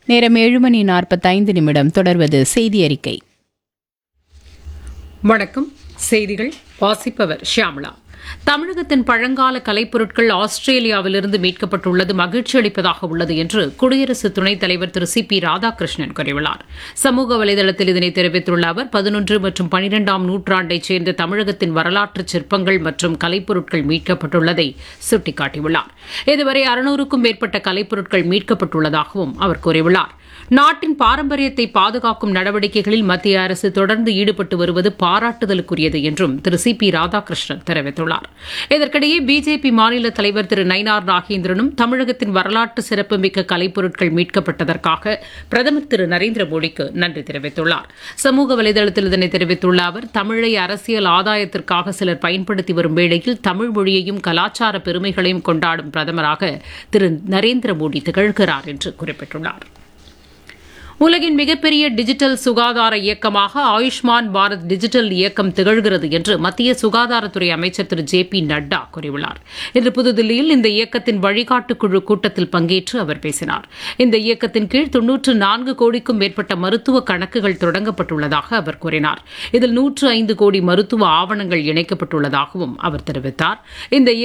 நேரம் ஏழு மணி நாற்பத்தைந்து நிமிடம் தொடர்வது செய்தி அறிக்கை வணக்கம் செய்திகள் வாசிப்பவர் ஷியாமளா தமிழகத்தின் பழங்கால கலைப்பொருட்கள் ஆஸ்திரேலியாவிலிருந்து மீட்கப்பட்டுள்ளது மகிழ்ச்சி அளிப்பதாக உள்ளது என்று குடியரசு துணைத் தலைவர் திரு சி பி ராதாகிருஷ்ணன் கூறியுள்ளார் சமூக வலைதளத்தில் இதனை தெரிவித்துள்ள அவர் பதினொன்று மற்றும் பனிரெண்டாம் நூற்றாண்டைச் சேர்ந்த தமிழகத்தின் வரலாற்று சிற்பங்கள் மற்றும் கலைப்பொருட்கள் மீட்கப்பட்டுள்ளதை சுட்டிக்காட்டியுள்ளார் இதுவரை அறுநூறுக்கும் மேற்பட்ட கலைப்பொருட்கள் மீட்கப்பட்டுள்ளதாகவும் அவர் கூறியுள்ளார் நாட்டின் பாரம்பரியத்தை பாதுகாக்கும் நடவடிக்கைகளில் மத்திய அரசு தொடர்ந்து ஈடுபட்டு வருவது பாராட்டுதலுக்குரியது என்றும் திரு சி பி ராதாகிருஷ்ணன் தெரிவித்துள்ளார் இதற்கிடையே பிஜேபி மாநில தலைவர் திரு நயினார் நாகேந்திரனும் தமிழகத்தின் வரலாற்று சிறப்புமிக்க கலைப்பொருட்கள் மீட்கப்பட்டதற்காக பிரதமர் திரு நரேந்திர மோடிக்கு நன்றி தெரிவித்துள்ளார் சமூக வலைதளத்தில் இதனை தெரிவித்துள்ள அவர் தமிழை அரசியல் ஆதாயத்திற்காக சிலர் பயன்படுத்தி வரும் வேளையில் தமிழ் மொழியையும் கலாச்சார பெருமைகளையும் கொண்டாடும் பிரதமராக திரு நரேந்திர மோடி திகழ்கிறார் என்று குறிப்பிட்டுள்ளார் உலகின் மிகப்பெரிய டிஜிட்டல் சுகாதார இயக்கமாக ஆயுஷ்மான் பாரத் டிஜிட்டல் இயக்கம் திகழ்கிறது என்று மத்திய சுகாதாரத்துறை அமைச்சர் திரு ஜே பி நட்டா கூறியுள்ளார் இன்று புதுதில்லியில் இந்த இயக்கத்தின் வழிகாட்டு குழு கூட்டத்தில் பங்கேற்று அவர் பேசினார் இந்த இயக்கத்தின் கீழ் தொன்னூற்று நான்கு கோடிக்கும் மேற்பட்ட மருத்துவ கணக்குகள் தொடங்கப்பட்டுள்ளதாக அவர் கூறினார் இதில் நூற்று ஐந்து கோடி மருத்துவ ஆவணங்கள் இணைக்கப்பட்டுள்ளதாகவும் அவர் தெரிவித்தார் இந்த